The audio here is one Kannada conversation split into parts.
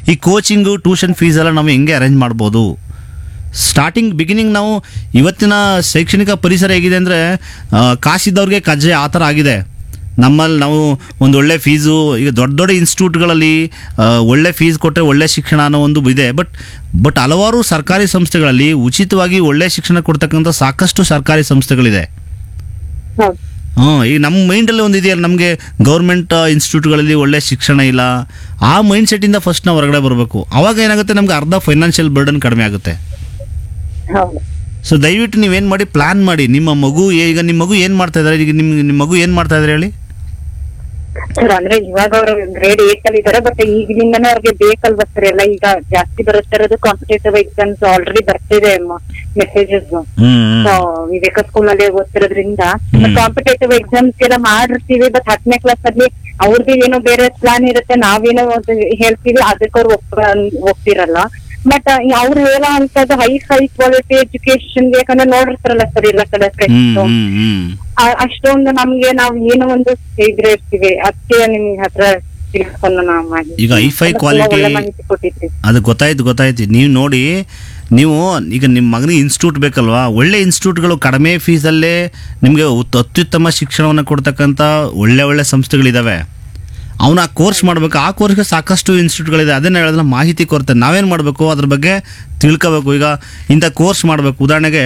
ಈ ಕೋಚಿಂಗು ಟ್ಯೂಷನ್ ಫೀಸ್ ಎಲ್ಲ ನಾವು ಹೆಂಗೆ ಅರೇಂಜ್ ಮಾಡ್ಬೋದು ಸ್ಟಾರ್ಟಿಂಗ್ ಬಿಗಿನಿಂಗ್ ನಾವು ಇವತ್ತಿನ ಶೈಕ್ಷಣಿಕ ಪರಿಸರ ಹೇಗಿದೆ ಅಂದರೆ ಕಾಸಿದ್ದವ್ರಿಗೆ ಕಜ್ಜೆ ಆ ಥರ ಆಗಿದೆ ನಮ್ಮಲ್ಲಿ ನಾವು ಒಂದು ಒಳ್ಳೆ ಫೀಸು ಈಗ ದೊಡ್ಡ ದೊಡ್ಡ ಇನ್ಸ್ಟಿಟ್ಯೂಟ್ಗಳಲ್ಲಿ ಆ, ಒಳ್ಳೆ ಫೀಸ್ ಕೊಟ್ಟರೆ ಒಳ್ಳೆ ಶಿಕ್ಷಣ ಅನ್ನೋ ಒಂದು ಇದೆ ಬಟ್ ಬಟ್ ಹಲವಾರು ಸರ್ಕಾರಿ ಸಂಸ್ಥೆಗಳಲ್ಲಿ ಉಚಿತವಾಗಿ ಒಳ್ಳೆ ಶಿಕ್ಷಣ ಕೊಡ್ತಕ್ಕಂಥ ಸಾಕಷ್ಟು ಸರ್ಕಾರಿ ಸಂಸ್ಥೆಗಳಿದೆ ಹೌದು ಹಾಂ ಈಗ ನಮ್ಮ ಮೈಂಡಲ್ಲಿ ಒಂದು ಇದೆಯಲ್ಲ ನಮಗೆ ಗೌರ್ಮೆಂಟ್ ಇನ್ಸ್ಟಿಟ್ಯೂಟ್ಗಳಲ್ಲಿ ಒಳ್ಳೆ ಶಿಕ್ಷಣ ಇಲ್ಲ ಆ ಮೈಂಡ್ ಸೆಟ್ಟಿಂದ ಫಸ್ಟ್ ನಾವು ಹೊರಗಡೆ ಬರಬೇಕು ಅವಾಗ ಏನಾಗುತ್ತೆ ನಮ್ಗೆ ಅರ್ಧ ಫೈನಾನ್ಷಿಯಲ್ ಬರ್ಡನ್ ಕಡಿಮೆ ಆಗುತ್ತೆ ಹೌದು ಸೊ ದಯವಿಟ್ಟು ನೀವೇನು ಮಾಡಿ ಪ್ಲಾನ್ ಮಾಡಿ ನಿಮ್ಮ ಮಗು ಏ- ಈಗ ನಿಮ್ಮ ಮಗು ಏನು ಮಾಡ್ತಾ ಇದ್ದಾರೆ ಈಗ ನಿಮ್ಮ ನಿಮ್ಮ ಮಗು ಏನು ಮಾಡ್ತಾ ಇದ್ದಾರೆ ಹೇಳಿ ಸರ್ ಅಂದ್ರೆ ಇವಾಗ ಅವರು ಗ್ರೇಡ್ ಏಟ್ ಅಲ್ಲಿ ಇದಾರೆ ಬಟ್ ಈಗಿನಿಂದನೇ ಅವ್ರಿಗೆ ಬೇಕಲ್ವಾ ಸರ್ ಎಲ್ಲ ಈಗ ಜಾಸ್ತಿ ಬರುತ್ತಿರೋದು ಕಾಂಪಿಟೇಟಿವ್ ಎಕ್ಸಾಮ್ಸ್ ಆಲ್ರೆಡಿ ಬರ್ತಿದೆ ಮೆಸೇಜಸ್ ಹ್ಮ್ ವಿವೇಕ ಸ್ಕೂಲ್ ಅಲ್ಲಿ ಓದ್ತಿರೋದ್ರಿಂದ ಹ್ಮ್. ಕಾಂಪಿಟೇಟಿವ್ ಎಕ್ಸಾಮ್ಸ್ ಎಲ್ಲ ಮಾಡಿರ್ತೀವಿ ಬಟ್ ಹತ್ತನೇ ಕ್ಲಾಸ್ ಅಲ್ಲಿ ಅವ್ರಿಗೆ ಏನೋ ಬೇರೆ ಪ್ಲಾನ್ ಇರುತ್ತೆ ನಾವೇನೋ ಒಂದು ಹೇಳ್ತೀವಿ ಅದಕ್ಕೆ ಅವ್ರು ಒಪ್ಪ ಒಪ್ತಿರಲ್ಲ ಬಟ್ ಅವ್ರು ಹೇಳೋ ಅಂತದ್ದು ಹೈ ಹೈ ಕ್ವಾಲಿಟಿ ಎಜುಕೇಶನ್ ಯಾಕಂದ್ರೆ ನೋಡಿರ್ತಾರಲ್ಲ ಸರ್ ಎಲ್ಲ ಕಡೆ ಹ್ಮ್ ಫ್ರೆಂಡ್ಸ್ ಹ್ಮ್ ಹ್ಮ್ ಆ- ಅಷ್ಟೊಂದು ನಮ್ಗೆ ನಾವ್ ಏನೋ ಒಂದು ಇದ್ರೆ ಇರ್ತೀವಿ ಅದಕ್ಕೆ ನಿಮ್ ಹತ್ರ ತಿಳ್ಕೊಂಡು ನಾವು ಮಾಡಿ ಈಗ ಹೈ-ಫೈ ತುಂಬಾ quality- ಒಳ್ಳೆ ಮಾಹಿತಿ ಕೊಟ್ಟಿದ್ರಿ ಅದು ಗೊತ್ತಾಯ್ತು ಗೊತ್ತಾಯ್ತು ನೀವು ನೋಡಿ ನೀವು ಈಗ ನಿಮ್ಮ ಮಗನಿಗೆ ಇನ್ಸ್ಟಿಟ್ಯೂಟ್ ಬೇಕಲ್ವಾ ಒಳ್ಳೆ ಇನ್ಸ್ಟಿಟ್ಯೂಟ್ಗಳು ಕಡಿಮೆ ಫೀಸಲ್ಲೇ ನಿಮಗೆ ಉತ್- ಅತ್ಯುತ್ತಮ ಶಿಕ್ಷಣವನ್ನು ಕೊಡ್ತಕ್ಕಂಥ ಒಳ್ಳೆ ಒಳ್ಳೆ ಸಂಸ್ಥೆಗಳಿದ್ದಾವೆ ಅವನು ಆ ಕೋರ್ಸ್ ಮಾಡಬೇಕು ಆ ಕೋರ್ಸ್ಗೆ ಸಾಕಷ್ಟು ಇನ್ಸ್ಟಿಟ್ಯೂಟ್ಗಳಿದೆ ಅದನ್ನ ಹೇಳಿದ್ರೆ ಮಾಹಿತಿ ಕೊರತೆ ನಾವೇನು ಮಾಡಬೇಕು ಅದ್ರ ಬಗ್ಗೆ ತಿಳ್ಕೋಬೇಕು ಈಗ ಇಂಥ ಕೋರ್ಸ್ ಮಾಡಬೇಕು ಉದಾಹರಣೆಗೆ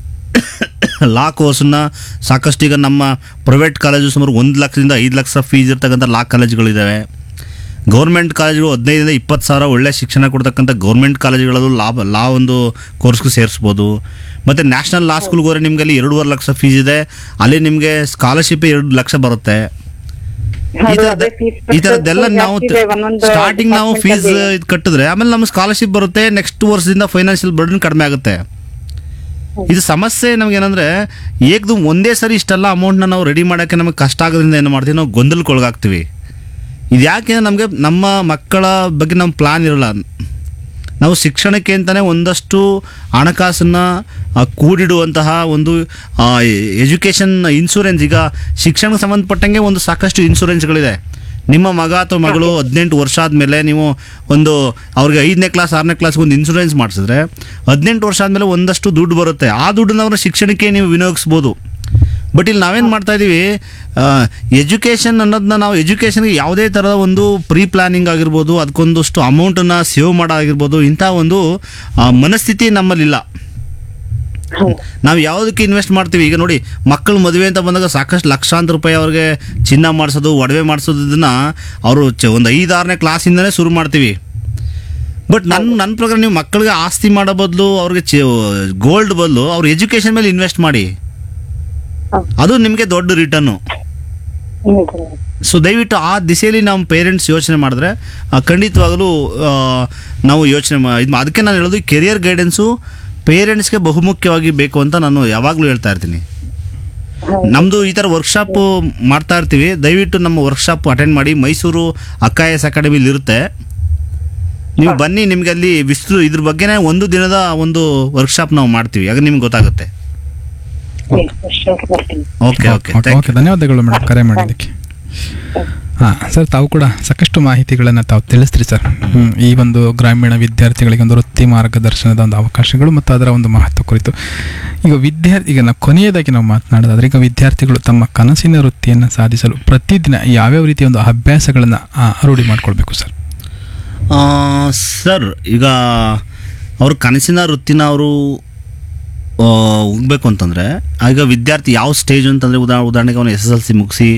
ಲಾ ಕೋರ್ಸನ್ನ ಸಾಕಷ್ಟು ಈಗ ನಮ್ಮ ಪ್ರೈವೇಟ್ ಕಾಲೇಜು ಸುಮಾರು ಒಂದು ಲಕ್ಷದಿಂದ ಐದು ಲಕ್ಷ ಫೀಸ್ ಇರ್ತಕ್ಕಂಥ ಲಾ ಕಾಲೇಜುಗಳಿದ್ದಾವೆ ಗೌರ್ಮೆಂಟ್ ಕಾಲೇಜುಗಳು ಹದಿನೈದರಿಂದ ಇಪ್ಪತ್ತು ಸಾವಿರ ಒಳ್ಳೆ ಶಿಕ್ಷಣ ಕೊಡ್ತಕ್ಕಂಥ ಗೌರ್ಮೆಂಟ್ ಕಾಲೇಜುಗಳಲ್ಲೂ ಲಾಭ ಲಾ ಒಂದು ಕೋರ್ಸ್ಗೂ ಸೇರಿಸ್ಬೋದು ಮತ್ತು ನ್ಯಾಷನಲ್ ಲಾ ಸ್ಕೂಲ್ಗೆ ಹೋದ್ರೆ ನಿಮಗೆ ಅಲ್ಲಿ ಎರಡೂವರೆ ಲಕ್ಷ ಫೀಸ್ ಇದೆ ಅಲ್ಲಿ ನಿಮಗೆ ಸ್ಕಾಲರ್ಶಿಪ್ ಎರಡು ಲಕ್ಷ ಬರುತ್ತೆ ಈ ಹೌದು, ಥರದ ಅದೇ fees ಈ ಥರದ್ದೆಲ್ಲ structure ನಾವು ಜಾಸ್ತಿ ಇದೆ, ಒಂದೊಂದು ಸ್ಟಾರ್ಟಿಂಗ್ ನಾವು department ಫೀಸ್ ಅಲ್ಲಿ. ಇದು ಕಟ್ಟಿದ್ರೆ ಆಮೇಲೆ ನಮ್ಗೆ ಸ್ಕಾಲರ್ಶಿಪ್ ಬರುತ್ತೆ ನೆಕ್ಸ್ಟ್ ವರ್ಷದಿಂದ ಫೈನಾನ್ಷಿಯಲ್ ಬರ್ಡನ್ ಕಡಿಮೆ ಆಗುತ್ತೆ ಇದು ಸಮಸ್ಯೆ ನಮ್ಗೆ ಏನಂದ್ರೆ ಏಕದು ಒಂದೇ ಸರಿ ಇಷ್ಟೆಲ್ಲ ಅಮೌಂಟ್ನ ನಾವು ರೆಡಿ ಮಾಡೋಕ್ಕೆ ನಮಗೆ ಕಷ್ಟ ಆಗೋದ್ರಿಂದ ಏನು ಮಾಡ್ತೀವಿ ನಾವು ಗೊಂದಲಕ್ಕೊಳಗಾಗ್ತೀವಿ ಇದು ಯಾಕೆ ನಮಗೆ ನಮ್ಮ ಮಕ್ಕಳ ಬಗ್ಗೆ ನಮ್ಮ ಪ್ಲಾನ್ ಇರಲ್ಲ ನಾವು ಶಿಕ್ಷಣಕ್ಕೆ ಅಂತಲೇ ಒಂದಷ್ಟು ಹಣಕಾಸನ್ನು ಆ, ಕೂಡಿಡುವಂತಹ ಒಂದು ಎಜುಕೇಷನ್ ಇನ್ಶೂರೆನ್ಸ್ ಈಗ ಶಿಕ್ಷಣಕ್ಕೆ ಸಂಬಂಧಪಟ್ಟಂಗೆ ಒಂದು ಸಾಕಷ್ಟು ಇನ್ಶೂರೆನ್ಸ್ಗಳಿದೆ ನಿಮ್ಮ ಮಗ ಅಥವಾ ಮಗಳು ಹದಿನೆಂಟು ವರ್ಷ ಆದಮೇಲೆ ನೀವು ಒಂದು ಅವ್ರಿಗೆ ಐದನೇ ಕ್ಲಾಸ್ ಆರನೇ ಕ್ಲಾಸ್ಗೆ ಒಂದು ಇನ್ಶೂರೆನ್ಸ್ ಮಾಡಿಸಿದ್ರೆ ಹದಿನೆಂಟು ವರ್ಷ ಆದಮೇಲೆ ಒಂದಷ್ಟು ದುಡ್ಡು ಬರುತ್ತೆ ಆ ದುಡ್ಡನ್ನ ಅವರ ಶಿಕ್ಷಣಕ್ಕೆ ನೀವು ವಿನಿಯೋಗಿಸ್ಬೋದು ಬಟ್ ಇಲ್ಲಿ ನಾವೇನು ಮಾಡ್ತಾ ಇದ್ದೀವಿ ಎಜುಕೇಷನ್ ಅನ್ನೋದನ್ನ ನಾವು ಎಜುಕೇಷನ್ಗೆ ಯಾವುದೇ ಥರದ ಒಂದು ಪ್ರೀ ಪ್ಲಾನಿಂಗ್ ಆಗಿರ್ಬೋದು ಅದಕ್ಕೊಂದಷ್ಟು ಅಮೌಂಟನ್ನು ಸೇವ್ ಮಾಡೋಗಿರ್ಬೋದು ಇಂಥ ಒಂದು ಆ, ಮನಸ್ಥಿತಿ ನಮ್ಮಲ್ಲಿಲ್ಲ ಹೌದು ನಾವು ಯಾವುದಕ್ಕೆ ಇನ್ವೆಸ್ಟ್ ಮಾಡ್ತೀವಿ ಈಗ ನೋಡಿ ಮಕ್ಕಳು ಮದುವೆ ಅಂತ ಬಂದಾಗ ಸಾಕಷ್ಟು ಲಕ್ಷಾಂತರ ರೂಪಾಯಿ ಅವ್ರಿಗೆ ಚಿನ್ನ ಮಾಡಿಸೋದು ಒಡವೆ ಮಾಡಿಸೋದನ್ನ ಅವರು ಚ ಒಂದು ಐದಾರನೇ ಕ್ಲಾಸಿಂದನೇ ಶುರು ಮಾಡ್ತೀವಿ ಬಟ್ ನನ್ನ ನನ್ನ ಪ್ರಕಾರ ನೀವು ಮಕ್ಕಳಿಗೆ ಆಸ್ತಿ ಮಾಡೋ ಬದಲು ಅವ್ರಿಗೆ ಚಿ ಗೋಲ್ಡ್ ಬದಲು ಅವ್ರ ಎಜುಕೇಷನ್ ಮೇಲೆ ಇನ್ವೆಸ್ಟ್ ಮಾಡಿ ಹೌದು. ಅದು ನಿಮಗೆ ದೊಡ್ಡ ರಿಟರ್ನು ಹೌದು. ಸೊ ದಯವಿಟ್ಟು ಆ ದಿಸೆಯಲ್ಲಿ ನಮ್ಮ ಪೇರೆಂಟ್ಸ್ ಯೋಚನೆ ಮಾಡಿದ್ರೆ ಆ, ಖಂಡಿತವಾಗಲೂ ಆ, ನಾವು ಯೋಚನೆ ಮಾ ಇದು ಅದಕ್ಕೆ ನಾನು ಹೇಳೋದು ಕೆರಿಯರ್ ಗೈಡೆನ್ಸು ಪೇರೆಂಟ್ಸ್ಗೆ ಬಹುಮುಖ್ಯವಾಗಿ ಬೇಕು ಅಂತ ನಾನು ಯಾವಾಗಲೂ ಹೇಳ್ತಾ ಇರ್ತೀನಿ ಹೌದು. ನಮ್ಮದು ಈ ಥರ ವರ್ಕ್ಶಾಪು ಮಾಡ್ತಾ ಇರ್ತೀವಿ ದಯವಿಟ್ಟು ನಮ್ಮ ವರ್ಕ್ಶಾಪ್ ಅಟೆಂಡ್ ಮಾಡಿ ಮೈಸೂರು ಅಕ್ಕ ಎಸ್ ಅಕಾಡೆಮಿಲಿ ಇರುತ್ತೆ ನೀವು ಬನ್ನಿ ನಿಮಗೆ ಅಲ್ಲಿ ವಿಸ್ತು ಇದ್ರ ಬಗ್ಗೆನೇ ಒಂದು ದಿನದ ಒಂದು ವರ್ಕ್ಶಾಪ್ ನಾವು ಮಾಡ್ತೀವಿ ಆಗ ನಿಮ್ಗೆ ಗೊತ್ತಾಗುತ್ತೆ Yes, sure, ಬರ್ತೀನಿ. ಓಕೆ ಓಕೆ ಓಕೆ ಓಕೆ ಧನ್ಯವಾದಗಳು ಮೇಡಮ್ ಕರೆ ಮಾಡಿದ್ದಕ್ಕೆ ಹಾಂ ಸರ್ ತಾವು ಕೂಡ ಸಾಕಷ್ಟು ಮಾಹಿತಿಗಳನ್ನು ತಾವು ತಿಳಿಸ್ತೀರಿ ಸರ್ ಹ್ಮ್, ಈ ಒಂದು ಗ್ರಾಮೀಣ ವಿದ್ಯಾರ್ಥಿಗಳಿಗೆ ಒಂದು ವೃತ್ತಿ ಮಾರ್ಗದರ್ಶನದ ಒಂದು ಅವಕಾಶಗಳು ಮತ್ತು ಅದರ ಒಂದು ಮಹತ್ವ ಕುರಿತು ಈಗ ವಿದ್ಯಾರ್ಥಿ ಈಗ ನಾವು ಕೊನೆಯದಾಗಿ ನಾವು ಮಾತನಾಡೋದಾದ್ರೆ ಈಗ ವಿದ್ಯಾರ್ಥಿಗಳು ತಮ್ಮ ಕನಸಿನ ವೃತ್ತಿಯನ್ನು ಸಾಧಿಸಲು ಪ್ರತಿದಿನ ಯಾವ್ಯಾವ ರೀತಿಯ ಒಂದು ಅಭ್ಯಾಸಗಳನ್ನು ರೂಢಿ ಮಾಡ್ಕೊಳ್ಬೇಕು ಸರ್ ಆ, ಸರ್ ಈಗ ಅವ್ರ ಕನಸಿನ ವೃತ್ತಿನ ಅವರು ಹೋಗ್ಬೇಕು ಅಂತಂದರೆ ಈಗ ವಿದ್ಯಾರ್ಥಿ ಯಾವ ಸ್ಟೇಜ್ ಅಂತಂದರೆ ಉದಾ ಉದಾಹರಣೆಗೆ ಅವನು ಎಸ್ ಎಸ್ ಎಲ್ ಸಿ ಮುಗಿಸಿ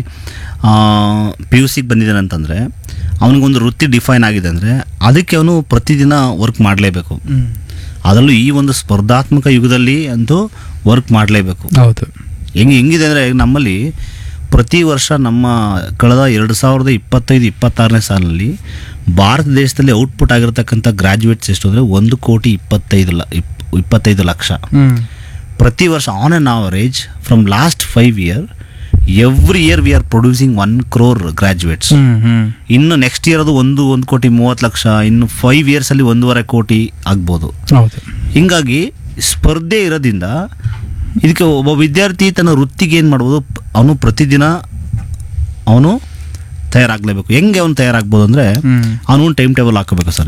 ಪಿ ಯು ಸಿಗೆ ಬಂದಿದ್ದಾನೆ ಅಂತಂದರೆ ಅವನಿಗೊಂದು ವೃತ್ತಿ ಡಿಫೈನ್ ಆಗಿದೆ ಅಂದರೆ ಅದಕ್ಕೆ ಅವನು ಪ್ರತಿದಿನ ವರ್ಕ್ ಮಾಡಲೇಬೇಕು ಅದರಲ್ಲೂ ಈ ಒಂದು ಸ್ಪರ್ಧಾತ್ಮಕ ಯುಗದಲ್ಲಿ ಅಂತೂ ವರ್ಕ್ ಮಾಡಲೇಬೇಕು ಹೌದು ಹೆಂಗೆ ಹೆಂಗಿದೆ ಅಂದರೆ ನಮ್ಮಲ್ಲಿ ಪ್ರತಿ ವರ್ಷ ನಮ್ಮ ಕಳೆದ ಎರಡು ಸಾವಿರದ ಇಪ್ಪತ್ತೈದು ಇಪ್ಪತ್ತಾರನೇ ಸಾಲಿನಲ್ಲಿ ಭಾರತ ದೇಶದಲ್ಲಿ ಔಟ್ಪುಟ್ ಆಗಿರ್ತಕ್ಕಂಥ ಗ್ರ್ಯಾಜುಯೇಟ್ಸ್ ಎಷ್ಟು ಅಂದರೆ ಒಂದು ಕೋಟಿ ಇಪ್ಪತ್ತೈದು ಲ ಇಪ್ ಇಪ್ಪತ್ತೈದು ಲಕ್ಷ ಹ್ಮ್ ಪ್ರತಿ ವರ್ಷ on on average from last five year every year we are producing one crore graduates hmm hmm ಇನ್ನು ನೆಕ್ಸ್ಟ್ ಇಯರ್ ಅದು ಒಂದು ಒಂದು ಕೋಟಿ ಮೂವತ್ತು ಲಕ್ಷ ಇನ್ನು ಫೈವ್ ಇಯರ್ಸಲ್ಲಿ ಒಂದೂವರೆ ಕೋಟಿ ಆಗ್ಬೋದು ಹೌದು ಹಿಂಗಾಗಿ ಸ್ಪರ್ಧೆ ಇರೋದ್ರಿಂದ ಇದಕ್ಕೆ ಒಬ್ಬ ವಿದ್ಯಾರ್ಥಿ ತನ್ನ ವೃತ್ತಿಗೆ ಏನು ಮಾಡ್ಬೋದು ಅವನು ಪ್ರತಿದಿನ ಅವನು ತಯಾರಾಗಲೇಬೇಕು ಹೆಂಗೆ ಅವನು ತಯಾರಾಗ್ಬೋದು ಅಂದರೆ ಹ್ಮ್ ಅವನು ಟೈಮ್ ಟೇಬಲ್ ಹಾಕೋಬೇಕು ಸರ್